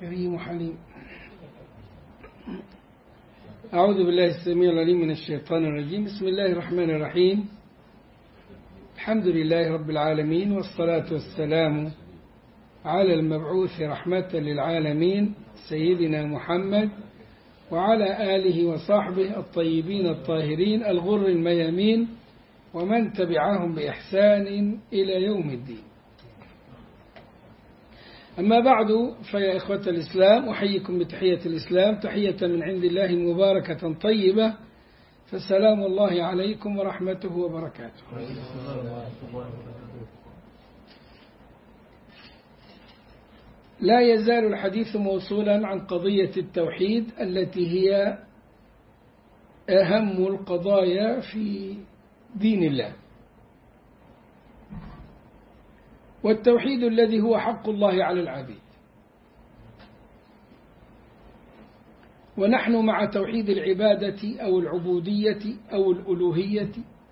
كريم حليم أعوذ بالله السميع العليم من الشيطان الرجيم بسم الله الرحمن الرحيم الحمد لله رب العالمين والصلاة والسلام على المبعوث رحمة للعالمين سيدنا محمد وعلى آله وصحبه الطيبين الطاهرين الغر الميامين ومن تبعهم بإحسان إلى يوم الدين أما بعد فيا إخوة الإسلام أحييكم بتحية الإسلام تحية من عند الله مباركة طيبة فسلام الله عليكم ورحمته وبركاته لا يزال الحديث موصولا عن قضية التوحيد التي هي أهم القضايا في دين الله والتوحيد الذي هو حق الله على العبيد ونحن مع توحيد العبادة أو العبودية أو الألوهية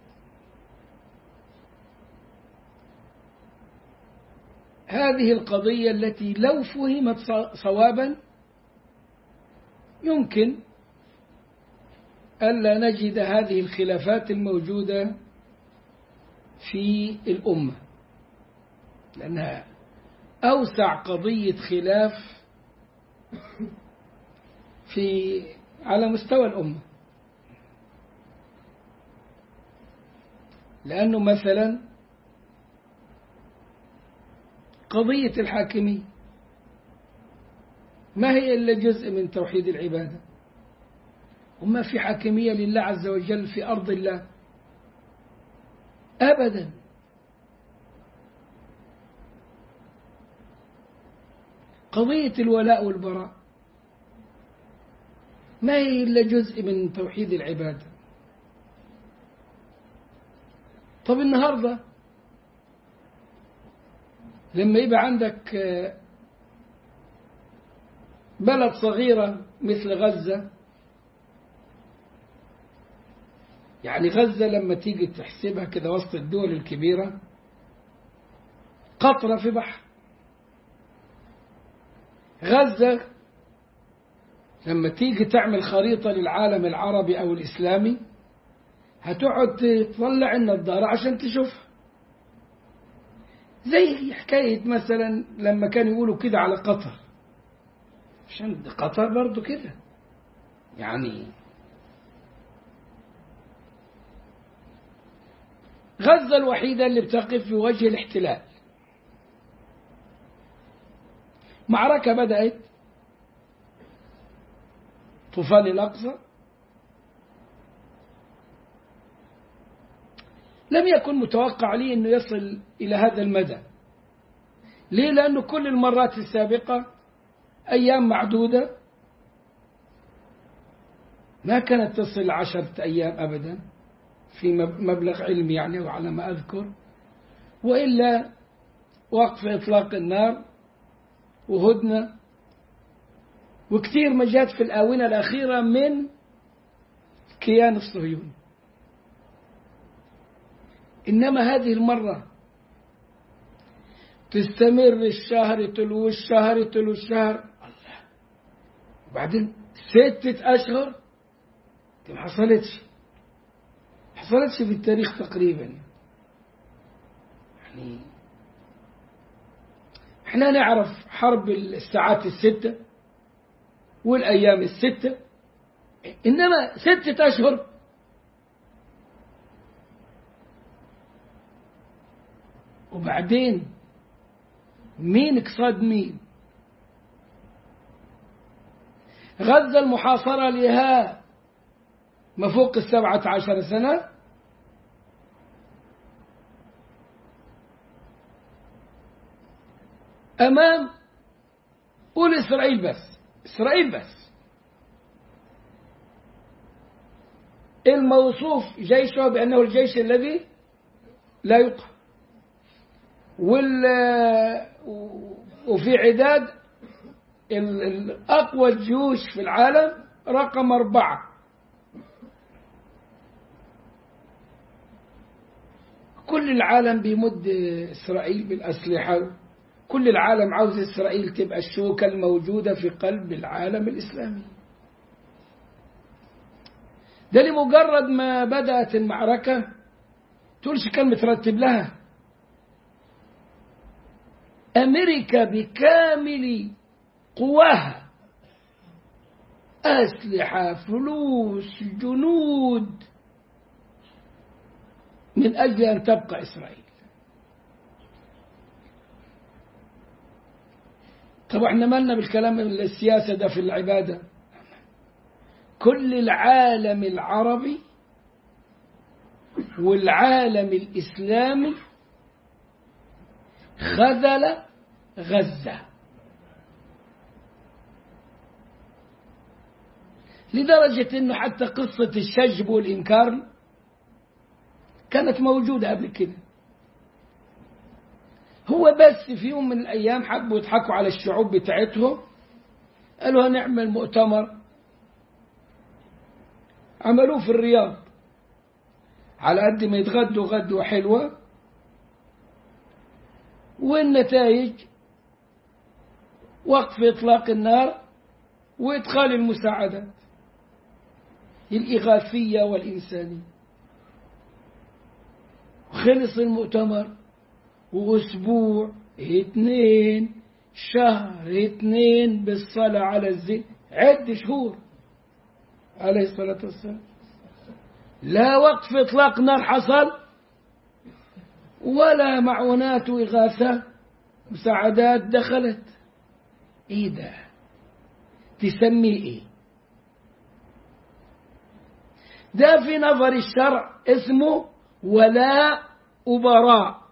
هذه القضية التي لو فهمت صوابا يمكن ألا نجد هذه الخلافات الموجودة في الأمة لأنها أوسع قضية خلاف في على مستوى الأمة لأنه مثلا قضية الحاكمية ما هي إلا جزء من توحيد العبادة وما في حاكمية لله عز وجل في أرض الله أبدا قضية الولاء والبراء ما هي إلا جزء من توحيد العبادة طب النهاردة لما يبقى عندك بلد صغيرة مثل غزة يعني غزة لما تيجي تحسبها كده وسط الدول الكبيرة قطرة في بحر غزة لما تيجي تعمل خريطة للعالم العربي أو الإسلامي هتقعد تطلع النظارة عشان تشوفها زي حكاية مثلا لما كانوا يقولوا كده على قطر عشان قطر برضو كده يعني غزة الوحيدة اللي بتقف في وجه الاحتلال معركة بدأت طوفان الأقصى لم يكن متوقع لي أنه يصل إلى هذا المدى ليه لأنه كل المرات السابقة أيام معدودة ما كانت تصل عشرة أيام أبدا في مبلغ علمي يعني وعلى ما أذكر وإلا وقف إطلاق النار وهدنة وكثير ما جات في الآونة الأخيرة من كيان الصهيوني إنما هذه المرة تستمر الشهر تلو الشهر تلو الشهر الله وبعدين ستة أشهر ما حصلتش حصلتش في التاريخ تقريبا يعني احنا نعرف حرب الساعات الستة والأيام الستة إنما ستة أشهر وبعدين مين اقصاد مين غزة المحاصرة لها ما فوق السبعة عشر سنة أمام قول إسرائيل بس إسرائيل بس الموصوف جيشه بأنه الجيش الذي لا يقهر وال وفي عداد أقوى الجيوش في العالم رقم أربعة كل العالم بيمد إسرائيل بالأسلحة كل العالم عاوز إسرائيل تبقى الشوكة الموجودة في قلب العالم الإسلامي ده لمجرد ما بدأت المعركة تقولش كان مترتب لها أمريكا بكامل قواها أسلحة فلوس جنود من أجل أن تبقى إسرائيل طب احنا مالنا بالكلام السياسة ده في العبادة كل العالم العربي والعالم الإسلامي خذل غزة لدرجة أنه حتى قصة الشجب والإنكار كانت موجودة قبل كده هو بس في يوم من الأيام حبوا يضحكوا على الشعوب بتاعتهم قالوا هنعمل مؤتمر عملوه في الرياض على قد ما يتغدوا غدوة حلوة والنتائج وقف إطلاق النار وإدخال المساعدات الإغاثية والإنسانية خلص المؤتمر وأسبوع اثنين شهر اثنين بالصلاة على الزين عد شهور عليه الصلاة والسلام لا وقف إطلاق نار حصل ولا معونات إغاثة مساعدات دخلت إيه ده تسميه إيه ده في نظر الشرع اسمه ولاء أبراء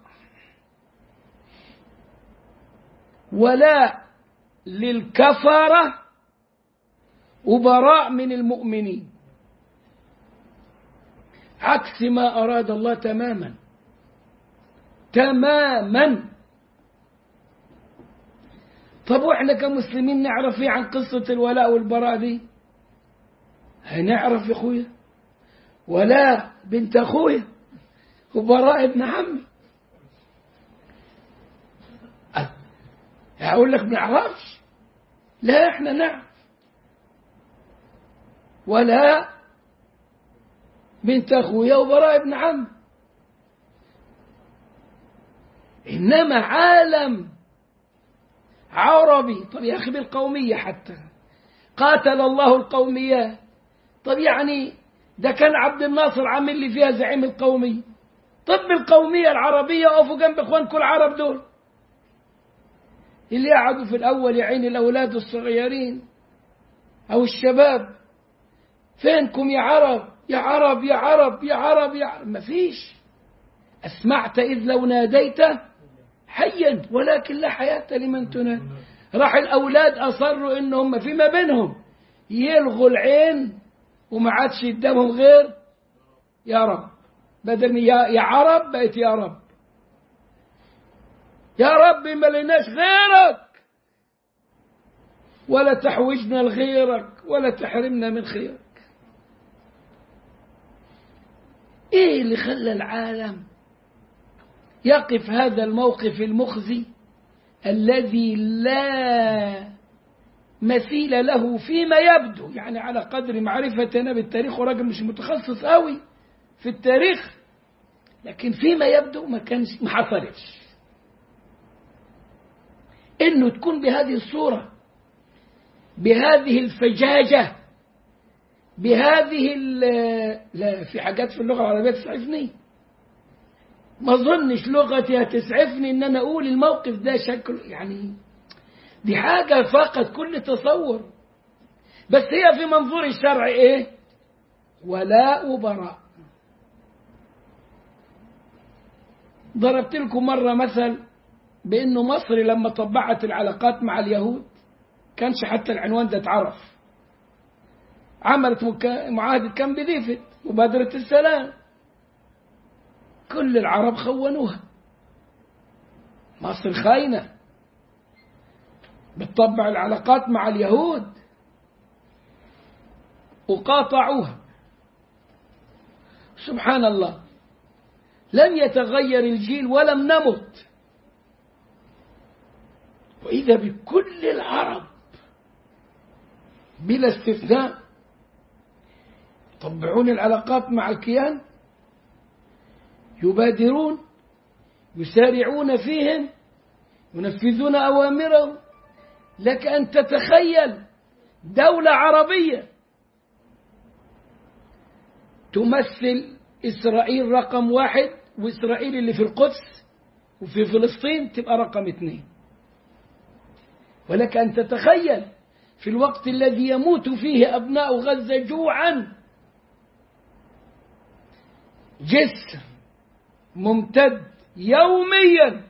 ولاء للكفرة أبراء من المؤمنين عكس ما أراد الله تماما تماما طب واحنا كمسلمين نعرف ايه عن قصة الولاء والبراء دي هنعرف يا اخويا ولاء بنت اخويا وبراء ابن عمي هقول لك ما نعرفش لا احنا نعرف ولا بنت اخويا وبراء ابن عم انما عالم عربي طب يا اخي بالقوميه حتى قاتل الله القوميات طب يعني ده كان عبد الناصر عامل لي فيها زعيم القوميه طب القوميه العربيه وقفوا جنب اخوانكم العرب دول اللي قعدوا في الأول يا عين الأولاد الصغيرين أو الشباب فينكم يا عرب يا عرب يا عرب يا عرب يا عرب ما فيش أسمعت إذ لو ناديت حيا ولكن لا حياة لمن تنادي راح الأولاد أصروا إنهم فيما بينهم يلغوا العين وما عادش قدامهم غير يا رب بدل يا, يا عرب بقت يا رب يا رب ما لناش غيرك ولا تحوجنا لغيرك ولا تحرمنا من خيرك ايه اللي خلى العالم يقف هذا الموقف المخزي الذي لا مثيل له فيما يبدو يعني على قدر معرفتنا بالتاريخ وراجل مش متخصص قوي في التاريخ لكن فيما يبدو ما كانش ما حصلش انه تكون بهذه الصورة بهذه الفجاجة بهذه لا في حاجات في اللغة العربية تسعفني ما اظنش لغتي هتسعفني ان انا اقول الموقف ده شكل يعني دي حاجة فقط كل تصور بس هي في منظور الشرع ايه ولاء وبراء ضربت لكم مرة مثل بأنه مصر لما طبعت العلاقات مع اليهود كانش حتى العنوان ده اتعرف عملت معاهدة كامب ديفيد مبادرة السلام كل العرب خونوها مصر خاينة بتطبع العلاقات مع اليهود وقاطعوها سبحان الله لم يتغير الجيل ولم نمت وإذا بكل العرب بلا استثناء يطبعون العلاقات مع الكيان يبادرون يسارعون فيهم ينفذون أوامرهم لك أن تتخيل دولة عربية تمثل إسرائيل رقم واحد وإسرائيل اللي في القدس وفي فلسطين تبقى رقم اثنين ولك أن تتخيل في الوقت الذي يموت فيه أبناء غزة جوعا جسر ممتد يوميا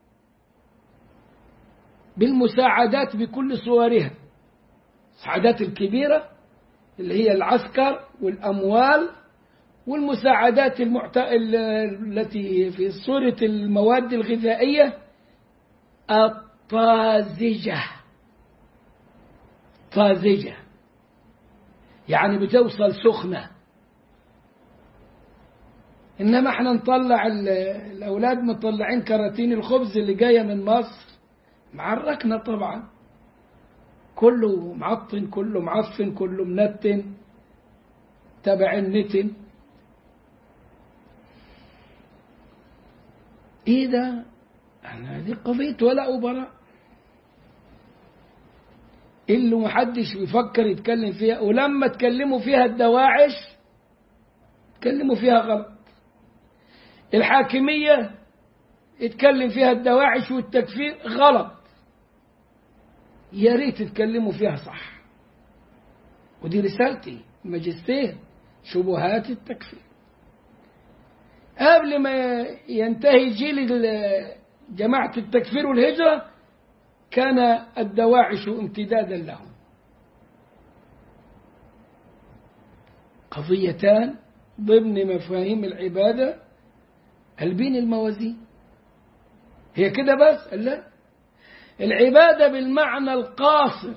بالمساعدات بكل صورها المساعدات الكبيرة اللي هي العسكر والأموال والمساعدات المعت... التي في صورة المواد الغذائية الطازجة طازجة يعني بتوصل سخنة إنما احنا نطلع الأولاد مطلعين كراتين الخبز اللي جاية من مصر معركنا طبعا كله معطن كله معفن كله منتن تبع النتن ايه ده انا دي قضية ولا أبراء اللي محدش بيفكر يتكلم فيها ولما تكلموا فيها الدواعش تكلموا فيها غلط الحاكمية يتكلم فيها الدواعش والتكفير غلط يا ريت تتكلموا فيها صح ودي رسالتي ماجستير شبهات التكفير قبل ما ينتهي جيل جماعة التكفير والهجرة كان الدواعش امتدادا لهم قضيتان ضمن مفاهيم العبادة البين الموازين هي كده بس لا العبادة بالمعنى القاصر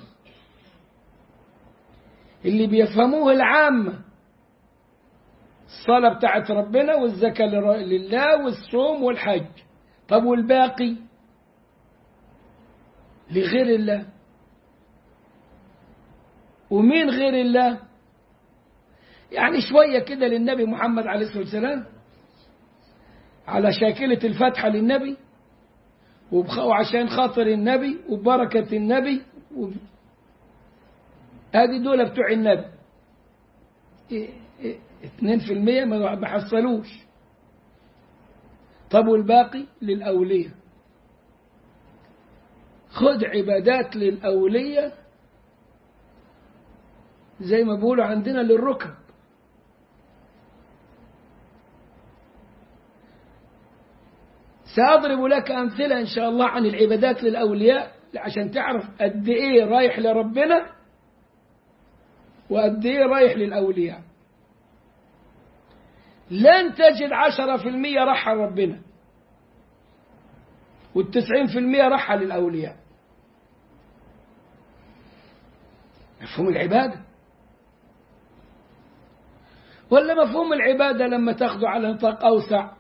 اللي بيفهموه العامة الصلاة بتاعت ربنا والزكاة لله والصوم والحج طب والباقي لغير الله ومين غير الله يعني شوية كده للنبي محمد عليه الصلاة والسلام على شاكلة الفتحة للنبي وعشان خاطر النبي وبركة النبي و... هذه دول بتوع النبي اثنين في المية ما حصلوش طب والباقي للأولية خد عبادات للأولية زي ما بيقولوا عندنا للركب سأضرب لك أمثلة إن شاء الله عن العبادات للأولياء عشان تعرف قد إيه رايح لربنا وقد إيه رايح للأولياء لن تجد عشرة في المية راحة ربنا والتسعين في المية راحة للأولياء مفهوم العبادة ولا مفهوم العبادة لما تاخده على نطاق أوسع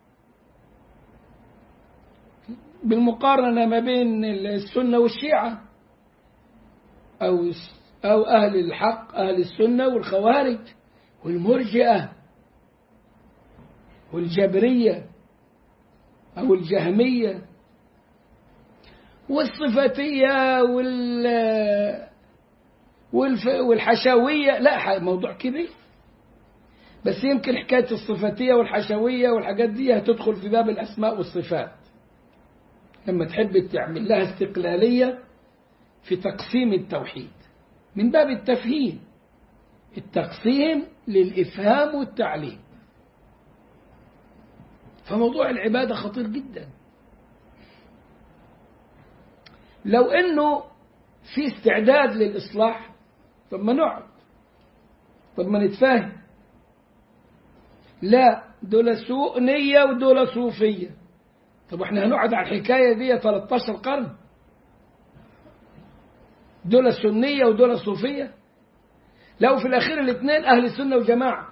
بالمقارنة ما بين السنة والشيعة أو أو أهل الحق أهل السنة والخوارج والمرجئة والجبرية أو الجهمية والصفاتية وال والف... والحشوية لا موضوع كبير بس يمكن حكاية الصفاتية والحشوية والحاجات دي هتدخل في باب الأسماء والصفات لما تحب تعمل لها استقلالية في تقسيم التوحيد من باب التفهيم التقسيم للإفهام والتعليم فموضوع العبادة خطير جدا لو انه في استعداد للإصلاح طب ما نقعد طب ما نتفاهم لا دول سوء نية ودول صوفية طب احنا هنقعد على الحكاية دي 13 قرن دول سنية ودول صوفية لو في الأخير الاثنين أهل السنة وجماعة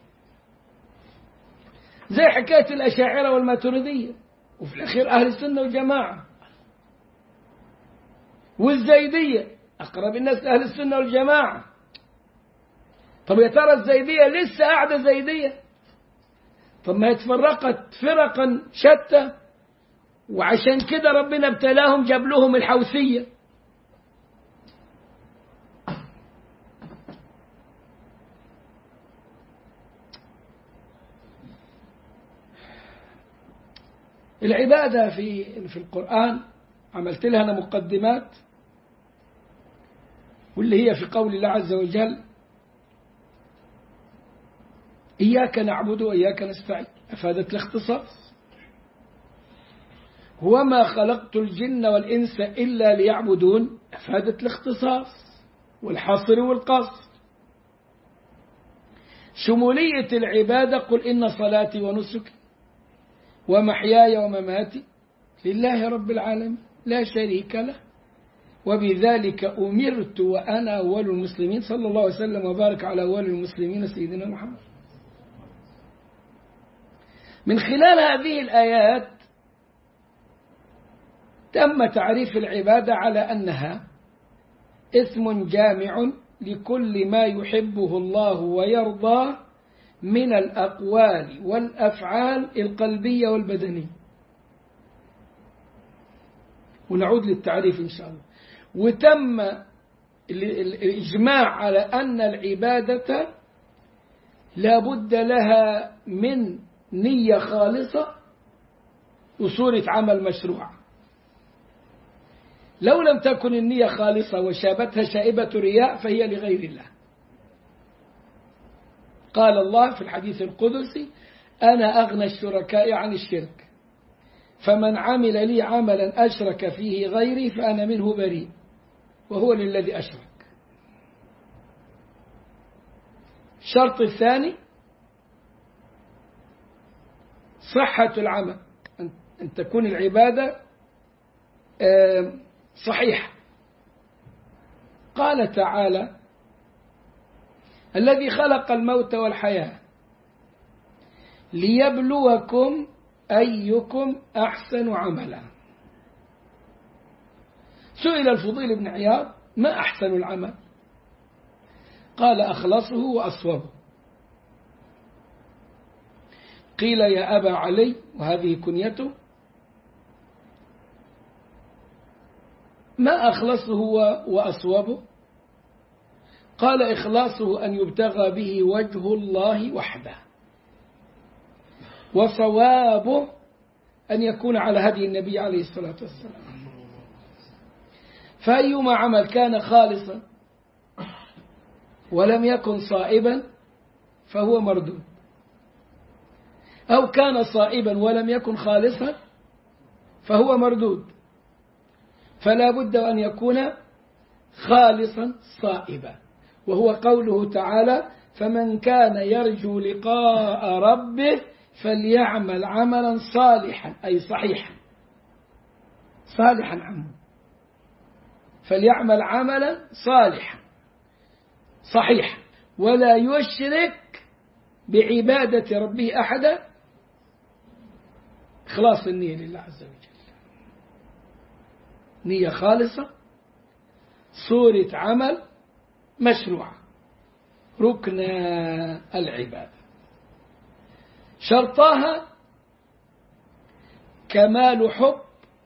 زي حكاية الأشاعرة والماتريدية وفي الأخير أهل السنة والجماعة والزيدية أقرب الناس لأهل السنة والجماعة طب يا ترى الزيدية لسه قاعدة زيدية طب ما هي اتفرقت فرقا شتى وعشان كده ربنا ابتلاهم جاب لهم الحوثية العبادة في في القرآن عملت لها أنا مقدمات واللي هي في قول الله عز وجل إياك نعبد وإياك نستعين أفادت الاختصاص وما خلقت الجن والإنس إلا ليعبدون أفادت الاختصاص والحصر والقصر شمولية العبادة قل إن صلاتي ونسكي ومحياي ومماتي لله رب العالمين لا شريك له وبذلك أمرت وأنا أول المسلمين صلى الله عليه وسلم وبارك على أول المسلمين سيدنا محمد من خلال هذه الآيات تم تعريف العبادة على أنها اسم جامع لكل ما يحبه الله ويرضاه من الأقوال والأفعال القلبية والبدنية ونعود للتعريف إن شاء الله وتم الإجماع على أن العبادة لا بد لها من نية خالصة وصورة عمل مشروع لو لم تكن النية خالصة وشابتها شائبة رياء فهي لغير الله قال الله في الحديث القدسي أنا أغنى الشركاء عن الشرك فمن عمل لي عملا أشرك فيه غيري فأنا منه بريء وهو للذي أشرك الشرط الثاني صحة العمل أن تكون العبادة صحيحة قال تعالى الذي خلق الموت والحياة ليبلوكم أيكم أحسن عملا سئل الفضيل بن عياض ما أحسن العمل قال أخلصه وأصوبه قيل يا أبا علي وهذه كنيته ما أخلصه وأصوبه قال إخلاصه أن يبتغى به وجه الله وحده وصوابه أن يكون على هدي النبي عليه الصلاة والسلام فأيما عمل كان خالصا ولم يكن صائبا فهو مردود أو كان صائبا ولم يكن خالصا فهو مردود فلا بد أن يكون خالصا صائبا وهو قوله تعالى فمن كان يرجو لقاء ربه فليعمل عملا صالحا أي صحيحا صالحا عنه فليعمل عملا صالحا صحيحا ولا يشرك بعبادة ربه أحدا إخلاص النية لله عز وجل نية خالصة صورة عمل مشروعة ركن العبادة شرطاها كمال حب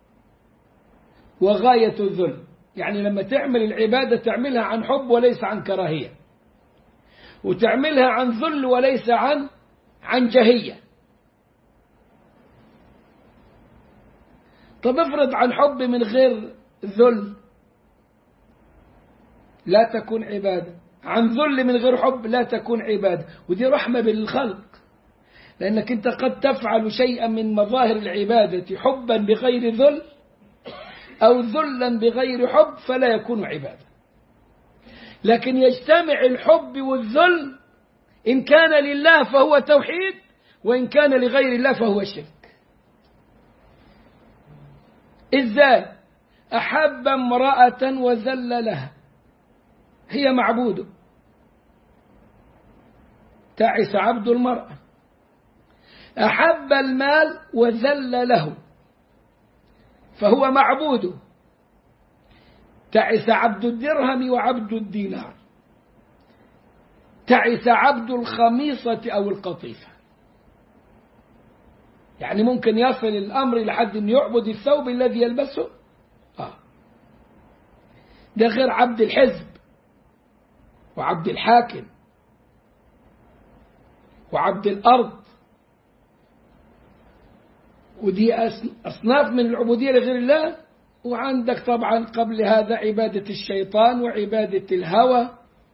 وغاية الذل يعني لما تعمل العبادة تعملها عن حب وليس عن كراهية وتعملها عن ذل وليس عن عن جهية طب افرض عن حب من غير ذل لا تكون عبادة عن ذل من غير حب لا تكون عبادة ودي رحمة بالخلق لأنك أنت قد تفعل شيئا من مظاهر العبادة حبا بغير ذل أو ذلا بغير حب فلا يكون عبادة لكن يجتمع الحب والذل إن كان لله فهو توحيد وإن كان لغير الله فهو شرك إزاي أحب امرأة وذل لها هي معبوده تعس عبد المرأة أحب المال وذل له فهو معبوده تعس عبد الدرهم وعبد الدينار تعس عبد الخميصة أو القطيفة يعني ممكن يصل الأمر لحد أن يعبد الثوب الذي يلبسه آه. ده غير عبد الحزب وعبد الحاكم وعبد الأرض ودي أصناف من العبودية لغير الله وعندك طبعا قبل هذا عبادة الشيطان وعبادة الهوى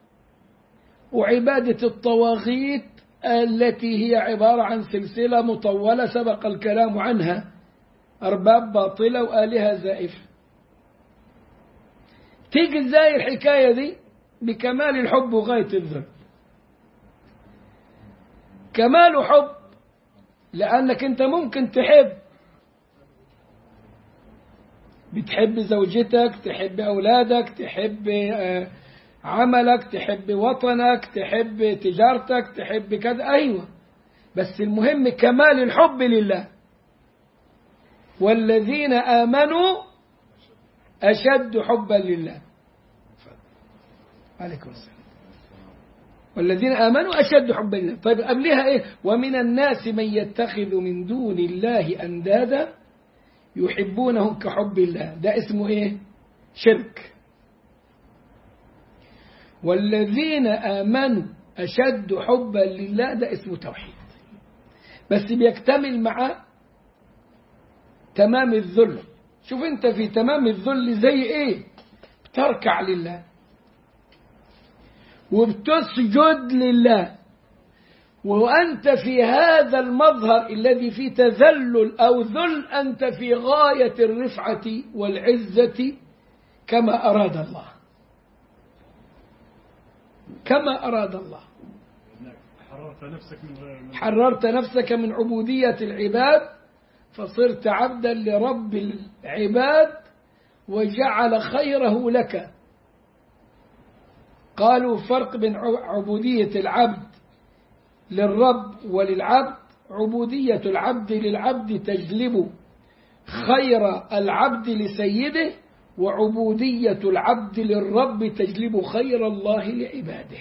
وعبادة الطواغيت التي هي عبارة عن سلسلة مطولة سبق الكلام عنها أرباب باطلة وآلهة زائفة تيجي ازاي الحكاية دي بكمال الحب وغاية الذل كمال حب لأنك أنت ممكن تحب بتحب زوجتك تحب أولادك تحب عملك تحب وطنك تحب تجارتك تحب كذا أيوة بس المهم كمال الحب لله والذين آمنوا أشد حبا لله عليكم السلام والذين آمنوا أشد حبا لله طيب قبلها إيه ومن الناس من يتخذ من دون الله أندادا يحبونهم كحب الله ده اسمه إيه شرك والذين آمنوا أشد حبا لله ده اسمه توحيد بس بيكتمل مع تمام الذل شوف انت في تمام الذل زي ايه بتركع لله وبتسجد لله وأنت في هذا المظهر الذي فيه تذلل أو ذل أنت في غاية الرفعة والعزة كما أراد الله كما أراد الله حررت نفسك من حررت نفسك من عبودية العباد فصرت عبدا لرب العباد وجعل خيره لك قالوا فرق بين عبودية العبد للرب وللعبد عبودية العبد للعبد تجلب خير العبد لسيده وعبودية العبد للرب تجلب خير الله لعباده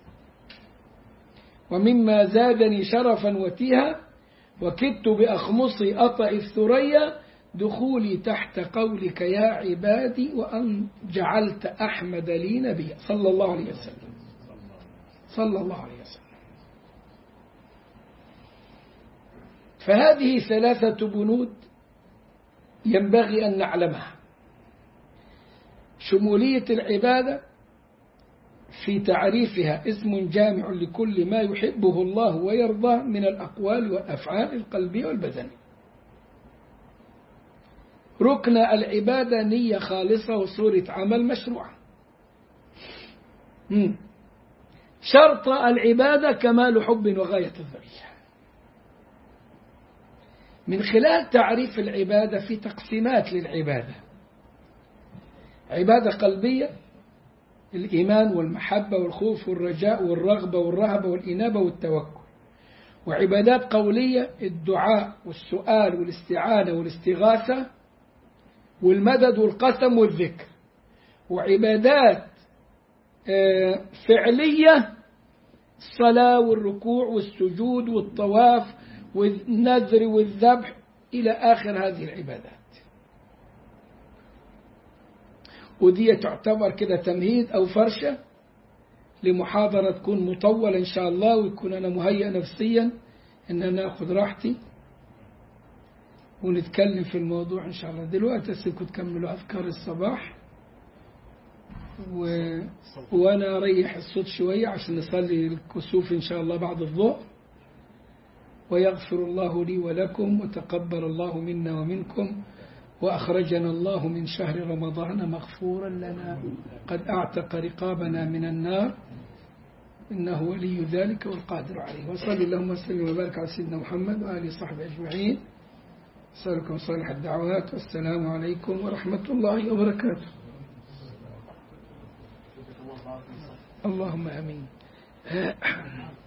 ومما زادني شرفا وتيها وكدت بأخمصي أطأ الثريا دخولي تحت قولك يا عبادي وأن جعلت أحمد لي نبيا صلى الله عليه وسلم صلى الله عليه وسلم فهذه ثلاثة بنود ينبغي أن نعلمها شمولية العبادة في تعريفها اسم جامع لكل ما يحبه الله ويرضاه من الأقوال والأفعال القلبية والبدنية ركن العبادة نية خالصة وصورة عمل مشروعة شرط العبادة كمال حب وغاية الذل من خلال تعريف العبادة في تقسيمات للعبادة عبادة قلبية الإيمان والمحبة والخوف والرجاء والرغبة والرهبة والإنابة والتوكل وعبادات قولية الدعاء والسؤال والاستعانة والاستغاثة والمدد والقسم والذكر وعبادات فعلية الصلاة والركوع والسجود والطواف والنذر والذبح إلى آخر هذه العبادات ودي تعتبر كده تمهيد أو فرشة لمحاضرة تكون مطولة إن شاء الله ويكون أنا مهيئ نفسيا إن أنا أخذ راحتي ونتكلم في الموضوع إن شاء الله دلوقتي أسيبكم تكملوا أذكار الصباح و... وأنا أريح الصوت شوية عشان نصلي الكسوف إن شاء الله بعد الظهر ويغفر الله لي ولكم وتقبل الله منا ومنكم وأخرجنا الله من شهر رمضان مغفورا لنا قد أعتق رقابنا من النار إنه ولي ذلك والقادر عليه وصلى اللهم وسلم وبارك على سيدنا محمد وآله وصحبه أجمعين أسألكم صالح الدعوات والسلام عليكم ورحمة الله وبركاته اللهم أمين